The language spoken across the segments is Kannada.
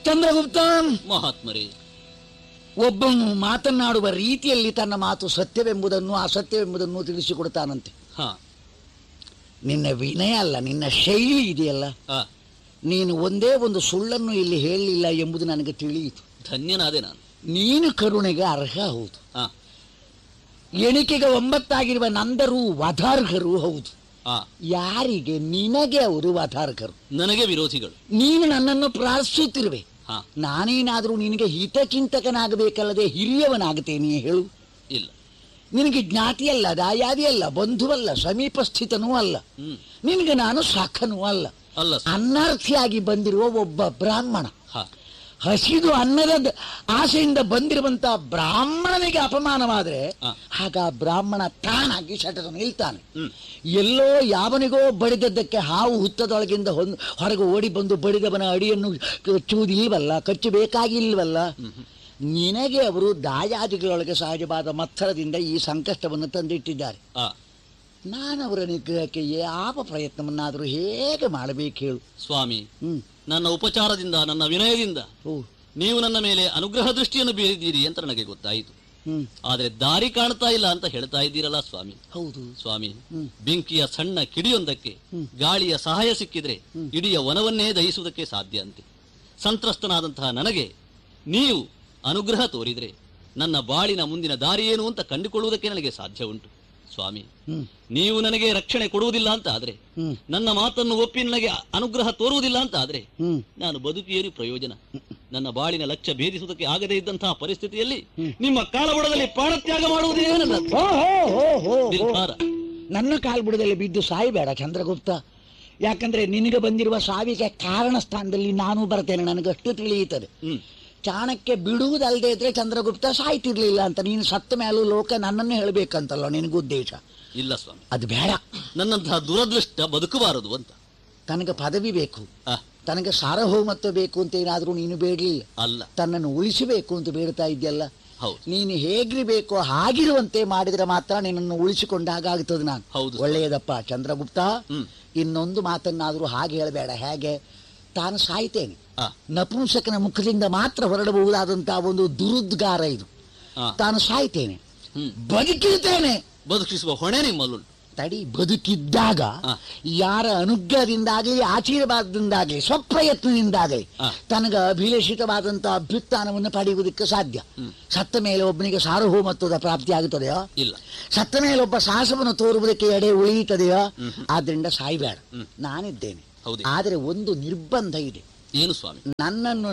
ಚಂದ್ರಗುಪ್ತ ಮಹಾತ್ಮರೇ ಒಬ್ಬನು ಮಾತನಾಡುವ ರೀತಿಯಲ್ಲಿ ತನ್ನ ಮಾತು ಸತ್ಯವೆಂಬುದನ್ನು ಅಸತ್ಯವೆಂಬುದನ್ನು ತಿಳಿಸಿಕೊಡ್ತಾನಂತೆ ಹಾ ನಿನ್ನ ವಿನಯ ಅಲ್ಲ ನಿನ್ನ ಶೈಲಿ ಇದೆಯಲ್ಲ ಆ, ನೀನು ಒಂದೇ ಒಂದು ಸುಳ್ಳನ್ನು ಇಲ್ಲಿ ಹೇಳಲಿಲ್ಲ ಎಂಬುದು ನನಗೆ ತಿಳಿಯಿತು ಧನ್ಯನಾದೆ ನಾನು ನೀನು ಕರುಣೆಗೆ ಅರ್ಹ ಹೌದು ಆ, ಎಣಿಕೆಗೆ ಒಂಬತ್ತಾಗಿರುವ ನಂದರು ವಧಾರ್ಹರು ಹೌದು ಆ, ಯಾರಿಗೆ ನಿನಗೆ ಅವರು ವಧಾರ್ಹರು ನನಗೆ ವಿರೋಧಿಗಳು ನೀನು ನನ್ನನ್ನು ಪ್ರಾರ್ಥಿಸುತ್ತಿರುವೆ ಹಾ ನಾನೇನಾದರೂ ನಿನಗೆ ಹಿತಚಿಂತಕನಾಗಬೇಕಲ್ಲದೆ ಹಿರಿಯವನಾಗುತ್ತೇನೆ ಹೇಳು ಇಲ್ಲ ನಿನಗೆ ಜ್ಞಾತಿಯಲ್ಲ ದಾಯಾದಿಯಲ್ಲ ಬಂಧುವಲ್ಲ ಸಮೀಪಸ್ಥಿತನೂ ಅಲ್ಲ ಹ್ಮ್ ನಿನಗೆ ನಾನು ಸಾಕನೂ ಅಲ್ಲ ಅಲ್ಲ ಸ್ವಾಮಿ. ಅನ್ನಾರ್ಥಿಯಾಗಿ ಬಂದಿರುವ ಒಬ್ಬ ಬ್ರಾಹ್ಮಣ ಹಾ ಹಸಿದು ಅನ್ನದ ದ- ಆಸೆಯಿಂದ ಬಂದಿರುವಂತ ಬ್ರಾಹ್ಮಣನಿಗೆ ಅಪಮಾನವಾದ್ರೆ ಆ. ಆಗ ಆ ಬ್ರಾಹ್ಮಣ ತಾನಾಗಿ ಶಟದ ನಿಲ್ತಾನೆ ಹ್ಮ್ ಎಲ್ಲೋ ಯಾವನಿಗೋ ಬಡಿದದ್ದಕ್ಕೆ ಹಾವು ಹುತ್ತದೊಳಗಿಂದ ಹೊಂದ್- ಹೊರಗೆ ಓಡಿ ಬಂದು ಬಡಿದವನ ಅಡಿಯನ್ನು ಕಚ್ಚುವುದಿಲ್ವಲ್ಲ ಕಚ್ಚಬೇಕಾಗಿಲ್ವಲ್ಲ ನಿನಗೆ ಅವರು ದಾಯಾದಿಗಳೊಳಗೆ ಸಹಜವಾದ ಮತ್ಸರದಿಂದ ಈ ಸಂಕಷ್ಟವನ್ನು ತಂದಿಟ್ಟಿದ್ದಾರೆ ಆ ನಾನು ಅವರ ನಿಗ್ರಹಕ್ಕೆ ಯಾವ ಪ್ರಯತ್ನವನ್ನಾದರೂ ಹೇಗೆ ಮಾಡಬೇಕು ಹೇಳು ಸ್ವಾಮಿ ಹ್ಮ್ ನನ್ನ ಉಪಚಾರದಿಂದ ನನ್ನ ವಿನಯದಿಂದ ಓ ನೀವು ನನ್ನ ಮೇಲೆ ಅನುಗ್ರಹ ದೃಷ್ಟಿಯನ್ನು ಬೀರಿದ್ದೀರಿ ಅಂತ ನನಗೆ ಗೊತ್ತಾಯಿತು ಹ್ಮ್ ಆದರೆ ದಾರಿ ಕಾಣ್ತಾ ಇಲ್ಲ ಅಂತ ಹೇಳ್ತಾ ಇದ್ದೀರಲ್ಲ ಸ್ವಾಮಿ ಹೌದು ಸ್ವಾಮಿ ಹ್ಮ್. ಬೆಂಕಿಯ ಸಣ್ಣ ಕಿಡಿಯೊಂದಕ್ಕೆ ಗಾಳಿಯ ಸಹಾಯ ಸಿಕ್ಕಿದ್ರೆ ಇಡೀ ವನವನ್ನೇ ದಹಿಸುವುದಕ್ಕೆ ಸಾಧ್ಯ ಅಂತೆ ಸಂತ್ರಸ್ತನಾದಂತಹ ನನಗೆ ನೀವು ಅನುಗ್ರಹ ತೋರಿದ್ರೆ ನನ್ನ ಬಾಳಿನ ಮುಂದಿನ ದಾರಿ ಏನು ಅಂತ ಕಂಡುಕೊಳ್ಳುವುದಕ್ಕೆ ನನಗೆ ಸಾಧ್ಯ ಉಂಟು ಸ್ವಾಮಿ ಹ್ಮ್ ನೀವು ನನಗೆ ರಕ್ಷಣೆ ಕೊಡುವುದಿಲ್ಲ ಅಂತ ಆದ್ರೆ ಹ್ಮ್ ನನ್ನ ಮಾತನ್ನು ಒಪ್ಪಿ ನನಗೆ ಅನುಗ್ರಹ ತೋರುವುದಿಲ್ಲ ಅಂತ ಆದ್ರೆ ಹ್ಮ್ ನಾನು ಬದುಕಿಯೇನು ಪ್ರಯೋಜನ ನನ್ನ ಬಾಳಿನ ಲಕ್ಷ್ಯ ಭೇದಿಸುವುದಕ್ಕೆ ಆಗದೇ ಇದ್ದಂತಹ ಪರಿಸ್ಥಿತಿಯಲ್ಲಿ ನಿಮ್ಮ ಕಾಲಬುಡದಲ್ಲಿ ಪ್ರಾಣತ್ಯಾಗ ಮಾಡುವುದೇ ನನ್ನ ಹೋ ಹೋ ಹೋ ಹೋ ಹೋ ನಿರ್ಧಾರ ನನ್ನ ಕಾಲ್ಬುಡದಲ್ಲಿ ಬಿದ್ದು ಸಾಯಬೇಡ ಚಂದ್ರಗುಪ್ತ ಯಾಕಂದ್ರೆ ನಿನಗೆ ಬಂದಿರುವ ಸಾವಿಗೆ ಕಾರಣ ಸ್ಥಾನದಲ್ಲಿ ನಾನು ಬರ್ತೇನೆ ನನಗಷ್ಟು ತಿಳಿಯುತ್ತದೆ ಹ್ಮ್ ಚಾಣಕ್ಯ ಬಿಡುವುದಲ್ಲದೆ ಇದ್ರೆ ಚಂದ್ರಗುಪ್ತ ಸಾಯ್ತಿರ್ಲಿಲ್ಲ ಅಂತ ನೀನು ಸತ್ತ ಮೇಲೂ ಲೋಕ ನನ್ನನ್ನು ಹೇಳಬೇಕಂತಲ್ಲ ನಿನಗೆ ಉದ್ದೇಶ ಇಲ್ಲ ಸ್ವಾಮಿ ಅದು ಬೇಡ ನನ್ನಂತಹ ದುರದೃಷ್ಟ ಬದುಕಬಾರದು ಅಂತ ತನಗೆ ಪದವಿ ಬೇಕು ಆ, ತನಗೆ ಸಾರ್ವಭೌಮತ್ವ ಬೇಕು ಅಂತ ಏನಾದರೂ ನೀನು ಬೇಡಲಿಲ್ಲ ಅಲ್ಲ ತನ್ನನ್ನು ಉಳಿಸಬೇಕು ಅಂತ ಬೇಡ್ತಾ ಇದೆಯಲ್ಲ ಹೌದು ನೀನು ಹೇಗಿರಬೇಕೋ ಹಾಗಿರುವಂತೆ ಮಾಡಿದ್ರೆ ಮಾತ್ರ ನಿನ್ನನ್ನು ಉಳಿಸಿಕೊಂಡಾಗ ಆಗ್ತದೆ ನಾನು ಹೌದು. ಒಳ್ಳೆಯದಪ್ಪ ಚಂದ್ರಗುಪ್ತ ಹ್ಮ್ ಇನ್ನೊಂದು ಮಾತನ್ನಾದರೂ ಹಾಗೆ ಹೇಳಬೇಡ ಹೇಗೆ ತಾನು ಸಾಯ್ತೇನೆ ಆ, ನಪುಂಸಕನ ಮುಖದಿಂದ ಮಾತ್ರ ಹೊರಡಬಹುದಾದಂತಹ ಒಂದು ದುರುದ್ಗಾರ ಇದು ಆ, ತಾನು ಸಾಯ್ತೇನೆ ಹ್ಮ್ ಬದುಕಿರ್ತೇನೆ ಬದುಕಿಸುವ ಹೊಣೆ ನಿಮ್ಮಲ್ಲುಂಟು ತಡಿ ಬದುಕಿದ್ದಾಗ ಆ. ಯಾರ ಅನುಗ್ರಹದಿಂದಾಗಲಿ ಆಶೀರ್ವಾದದಿಂದಾಗಲಿ ಸ್ವಪ್ರಯತ್ನದಿಂದಾಗಲಿ ಆ. ತನಗೆ ಅಭಿಲೇಷಿತವಾದಂತಹ ಅಭ್ಯುತ್ಥಾನವನ್ನು ಪಡೆಯುವುದಕ್ಕೆ ಸಾಧ್ಯ ಸತ್ತ ಮೇಲೆ ಒಬ್ಬನಿಗೆ ಸಾರ್ವಭೌಮತ್ವದ ಪ್ರಾಪ್ತಿ ಆಗುತ್ತದೆಯೋ ಇಲ್ಲ ಸತ್ತ ಮೇಲೆ ಒಬ್ಬ ಸಾಹಸವನ್ನು ತೋರುವುದಕ್ಕೆ ಎಡೆ ಉಳಿಯುತ್ತದೆಯೋ ಆದ್ರಿಂದ ಸಾಯ್ಬೇಡ ಹ್ಮ್. ನಾನಿದ್ದೇನೆ ಹೌದೇ ಆದರೆ ಒಂದು ನಿರ್ಬಂಧ ಇದೆ ಏನು ಸ್ವಾಮಿ ನನ್ನನ್ನು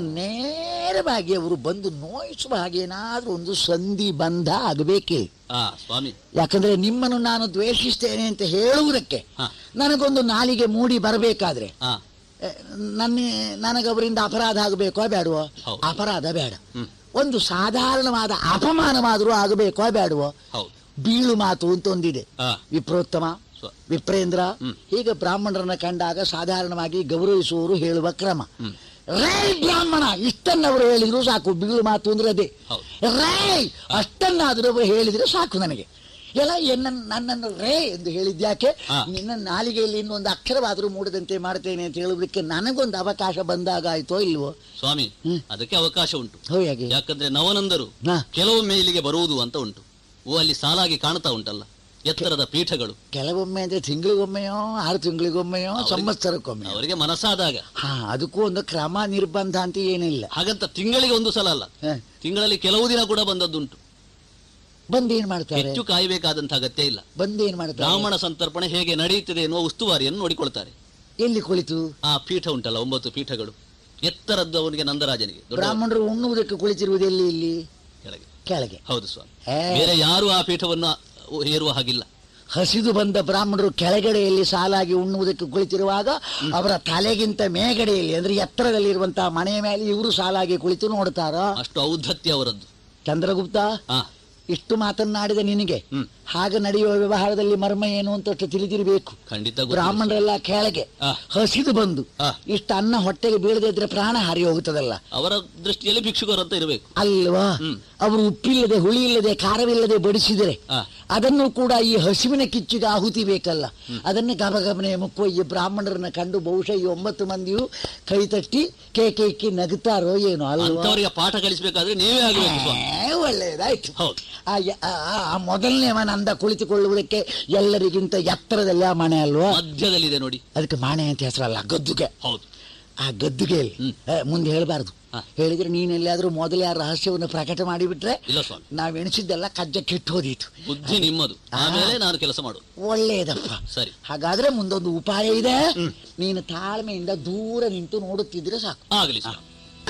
ನೇರವಾಗಿ ಅವರು ಬಂದು ನೋಯಿಸುವ ಹಾಗೆ ಏನಾದ್ರೂ ಒಂದು ಸಂಧಿ ಬಂಧ ಆಗಬೇಕೇ ಆ ಸ್ವಾಮಿ ಯಾಕಂದ್ರೆ ನಿಮ್ಮನ್ನು ನಾನು ದ್ವೇಷಿಸ್ತೇನೆ ಅಂತ ಹೇಳುವುದಕ್ಕೆ ಹಾ. ನನಗೊಂದು ನಾಲಿಗೆ ಮೂಡಿ ಬರಬೇಕಾದ್ರೆ ಆ ಎ, ನನ್ನ ನನಗವರಿಂದ ಅಪರಾಧ ಆಗಬೇಕೋ ಬೇಡವೋ ಹೌದು. ಅಪರಾಧ ಬೇಡ ಹ್ಮ್ ಒಂದು ಸಾಧಾರಣವಾದ ಅಪಮಾನವಾದರೂ ಆಗಬೇಕೋ ಬೇಡವೋ ಹೌದು ಬೀಳು ಮಾತು ಅಂತ ಒಂದಿದೆ ಆ ವಿಪ್ರೋತ್ತಮ ಸ್ವ- ವಿಪ್ರೇಂದ್ರ ಹ್ಮ್. ಹೀಗೆ ಬ್ರಾಹ್ಮಣರನ್ನ ಕಂಡಾಗ ಸಾಧಾರಣವಾಗಿ ಗೌರವಿಸುವವರು ಹೇಳುವ ಕ್ರಮ ಹ್ಮ್. ರೇ ಬ್ರಾಹ್ಮಣ ಇಷ್ಟನ್ನವರು ಹೇಳಿದ್ರು ಸಾಕು ಬೀಳು ಮಾತು ಅಂದ್ರೆ ಅದೇ ಹೌದು. ರೇ ಅಷ್ಟನ್ನಾದರೂ ಅವರು ಹೇಳಿದ್ರೆ ಸಾಕು ನನಗೆ ಎಲ್ಲ ಎನ್ನ ನನ್ನನ್ನು ರೇ ಎಂದು ಹೇಳಿದ್ಯಾಕೆ ಹಾ. ನಿನ್ನ ನಾಲಿಗೆಯಲ್ಲಿ ಇನ್ನೊಂದು ಅಕ್ಷರವಾದರೂ ಮೂಡದಂತೆ ಮಾಡ್ತೇನೆ ಅಂತ ಹೇಳುವುದಕ್ಕೆ ನನಗೊಂದು ಅವಕಾಶ ಬಂದಾಗ ಆಯ್ತೋ ಇಲ್ವೋ ಸ್ವಾಮಿ ಹ್ಮ್. ಅದಕ್ಕೆ ಅವಕಾಶ ಉಂಟು ಹೋ ಹೇಗೆ ಯಾಕಂದ್ರೆ ನವನಂದರು ಹಾ. ಕೆಲವೊಮ್ಮೆ ಇಲ್ಲಿಗೆ ಬರುವುದು ಅಂತ ಉಂಟು ಓ ಅಲ್ಲಿ ಸಾಲಾಗಿ ಕಾಣ್ತಾ ಉಂಟಲ್ಲ ಎತ್ತರದ ಪೀಠಗಳು ಕೆಲವೊಮ್ಮೆ ಅಂದ್ರೆ ತಿಂಗಳಿಗೊಮ್ಮೆಯೋ ಆರು ತಿಂಗಳಿಗೊಮ್ಮೆಯೋ ಅವರಿಗೆ- ಸಂವತ್ಸರಕ್ಕೊಮ್ಮೆ ಅವರಿಗೆ ಮನಸ್ಸಾದಾಗ ಹಾ ಅದಕ್ಕೂ ಒಂದು ಕ್ರಮ ನಿರ್ಬಂಧ ಅಂತ ಏನಿಲ್ಲ ಹಾಗಂತ ತಿಂಗಳಿಗೆ ಒಂದು ಸಲ ಅಲ್ಲ ಹ. ತಿಂಗಳಲ್ಲಿ ಕೆಲವು ದಿನ ಕೂಡ ಬಂದದ್ದುಂಟು ಬಂದು ಏನ್ ಮಾಡ್ತಾರೆ ಹೆಚ್ಚು ಕಾಯಬೇಕಾದಂತ ಅಗತ್ಯ ಇಲ್ಲ ಬಂದು ಏನ್ ಮಾಡ್ತಾರೆ ಬ್ರಾಹ್ಮಣ ಸಂತರ್ಪಣೆ ಹೇಗೆ ನಡೆಯುತ್ತದೆ ಎನ್ನುವ ಉಸ್ತುವಾರಿಯನ್ನು ನೋಡಿಕೊಳ್ತಾರೆ ಎಲ್ಲಿ ಕುಳಿತು ಆ ಪೀಠ ಉಂಟಲ್ಲ ಒಂಬತ್ತು ಪೀಠಗಳು ಎತ್ತರದ್ದು ಅವನಿಗೆ ನಂದರಾಜನಿಗೆ ದೊಡ್ಡ ಬ್ರಾಹ್ಮಣರು ಉಣ್ಣುವುದಕ್ಕೆ ಕುಳಿತಿರುವುದು ಎಲ್ಲಿ ಇಲ್ಲಿ ಕೆಳಗೆ ಕೆಳಗೆ ಹೌದು ಸ್ವಾಮಿ ಏ, ಬೇರೆ ಯಾರು ಆ ಪೀಠವನ್ನು ಏರುವ ಹಾಗಿಲ್ಲ ಹಸಿದು ಬಂದ ಬ್ರಾಹ್ಮಣರು ಕೆಳಗಡೆಯಲ್ಲಿ ಸಾಲಾಗಿ ಉಣ್ಣುವುದಕ್ಕೆ ಕುಳಿತಿರುವಾಗ ಅವರ ತಲೆಗಿಂತ ಮೇಗಡೆಯಲ್ಲಿ ಅಂದ್ರೆ ಎತ್ತರದಲ್ಲಿರುವಂತಹ ಮನೆಯ ಮೇಲೆ ಇವರು ಸಾಲಾಗಿ ಕುಳಿತು ನೋಡ್ತಾರ ಅಷ್ಟು ಔದ್ಧತ್ಯ ಅವರದ್ದು ಚಂದ್ರಗುಪ್ತ ಆ ಇಷ್ಟು ಮಾತನ್ನಾಡಿದ ನಿನಗೆ ಹ್ಮ್ ಹಾಗೆ ನಡೆಯುವ ವ್ಯವಹಾರದಲ್ಲಿ ಮರ್ಮ ಏನು ಅಂತ ಅಷ್ಟು ತಿಳಿದಿರಬೇಕು ಖಂಡಿತ ಗೊತ್ತಿದೆ ಬ್ರಾಹ್ಮಣರೆಲ್ಲ ಕೆಳಗೆ ಆ. ಹಸಿದು ಬಂದು ಆ. ಇಷ್ಟು ಅನ್ನ ಹೊಟ್ಟೆಗೆ ಬೀಳದೆ ಇದ್ರೆ ಪ್ರಾಣ ಹಾರಿ ಹೋಗುತ್ತದಲ್ಲ ಅವರ ದೃಷ್ಟಿಯಲ್ಲಿ ಭಿಕ್ಷುಕರಂತ ಇರಬೇಕು ಅಲ್ವಾ ಹ್ಮ್. ಅವರು ಉಪ್ಪಿಲ್ಲದೆ ಹುಳಿ ಇಲ್ಲದೆ ಖಾರವಿಲ್ಲದೆ ಬಡಿಸಿದರೆ ಆ ಅದನ್ನು ಕೂಡ ಈ ಹಸಿವಿನ ಕಿಚ್ಚಿಗೆ ಆಹುತಿ ಬೇಕಲ್ಲ ಅದನ್ನು ಗಬಗಬನೆ ಮುಕ್ಕುವ ಈ ಬ್ರಾಹ್ಮಣರನ್ನ ಕಂಡು ಬಹುಶಃ ಈ ಒಂಬತ್ತು ಮಂದಿಯು ಕೈ ತಟ್ಟಿ ಕೇಕೆ ಇಕ್ಕಿ ನಗುತ್ತಾರೋ ಏನೋ ಅಲ್ವಾ ಅಂತವರಿಗೆ ಪಾಠ ಕಲಿಸಬೇಕಾದ್ರೆ ನೀವೇ ಆಗಬೇಕು ಸ್ವಾಮಿ ಏ, ಒಳ್ಳೆಯದಾಯ್ತು ಹೌದು ಆ ಯ- ಆ- ಆ- ಆ ಮೊದಲನೇ ಮನೆ ಅಂದ ಕುಳಿತುಕೊಳ್ಳುವುದಕ್ಕೆ ಎಲ್ಲರಿಗಿಂತ ಎತ್ತರದಲ್ಲಿ ಆ ಮನೆ ಅಲ್ವಾ ಮಧ್ಯದಲ್ಲಿದೆ ನೋಡಿ ಅದಕ್ಕೆ ಮಾಣೆ ಅಂತ ಹೆಸರಲ್ಲ ಗದ್ದುಗೆ ಹೌದು ಆ ಗದ್ದುಗೆಯಲ್ಲಿ ಹ್ಮ್. ಏ, ಮುಂದೆ ಹೇಳಬಾರ್ದು ಹಾ. ಹೇಳಿದ್ರೆ ನೀನೆಲ್ಲಾದ್ರೂ ಮೊದಲೇ ಆ ರಹಸ್ಯವನ್ನು ಪ್ರಕಟ ಮಾಡಿಬಿಟ್ರೆ ಇಲ್ಲ ಸ್ವಾಮಿ ನಾವ್ ಎಣಿಸಿದ್ದೆಲ್ಲ ಕಜ್ಜ ಕೆಟ್ಟು ಹೋದೀತು ಬುದ್ಧಿ ನಿಮ್ಮದು ಆಮೇಲೆ ನಾನು ಕೆಲಸ ಮಾಡುದು ಒಳ್ಳೆಯದಪ್ಪ ಸರಿ ಹಾಗಾದ್ರೆ ಮುಂದೊಂದು ಉಪಾಯ ಇದೆ ನೀನು ತಾಳ್ಮೆಯಿಂದ ದೂರ ನಿಂತು ನೋಡುತ್ತಿದ್ರೆ ಸಾಕು ಆಗಲಿ ಸ್ವಾಮಿ